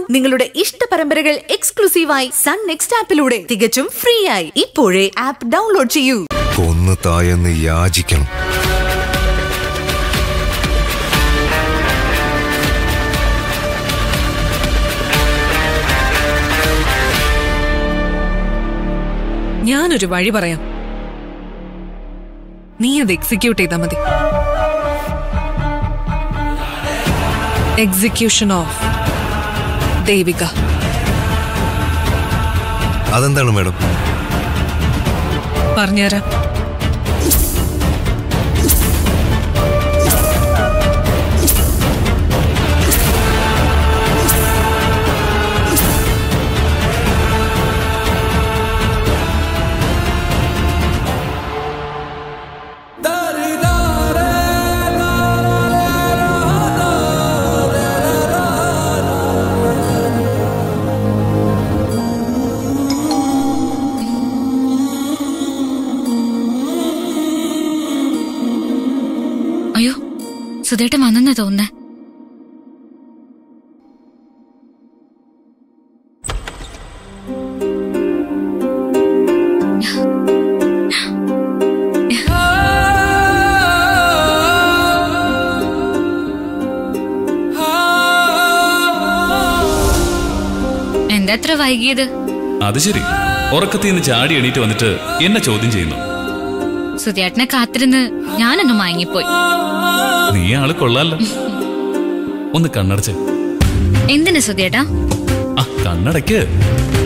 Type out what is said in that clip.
നിങ്ങളുടെ ഇഷ്ട പരമ്പരകൾ എക്സ്ക്ലൂസീവായി സൺ നെക്സ്റ്റ് ആപ്പിലൂടെ തികച്ചും ഫ്രീ ആയി ഇപ്പോഴേ ആപ്പ് ഡൗൺലോഡ് ചെയ്യൂ കൊന്നു തായെന്ന് യാചിക്കണം ഞാനൊരു വഴി പറയാം നീ അത് എക്സിക്യൂട്ട് ചെയ്താൽ മതി എക്സിക്യൂഷൻ ഓഫ് ദേവിക അതെന്താണ് മാഡം പറഞ്ഞുതരാം അയ്യോ സുധേട്ടൻ വന്നെന്നാ തോന്നുന്നേ എന്താ എത്ര വൈകിയത് അത് ശരി ഉറക്കത്തിൽ നിന്ന് ചാടി എണീറ്റ് വന്നിട്ട് എന്നെ ചോദ്യം ചെയ്യുന്നു സുധേട്ടനെ കാത്തിരുന്ന് ഞാനൊന്ന് മയങ്ങിപ്പോയി നീ ആള് കൊള്ളാലോ ഒന്ന് കണ്ണടച്ച് എന്തിനു സുധേട്ടാ ആ കണ്ണടയ്ക്ക്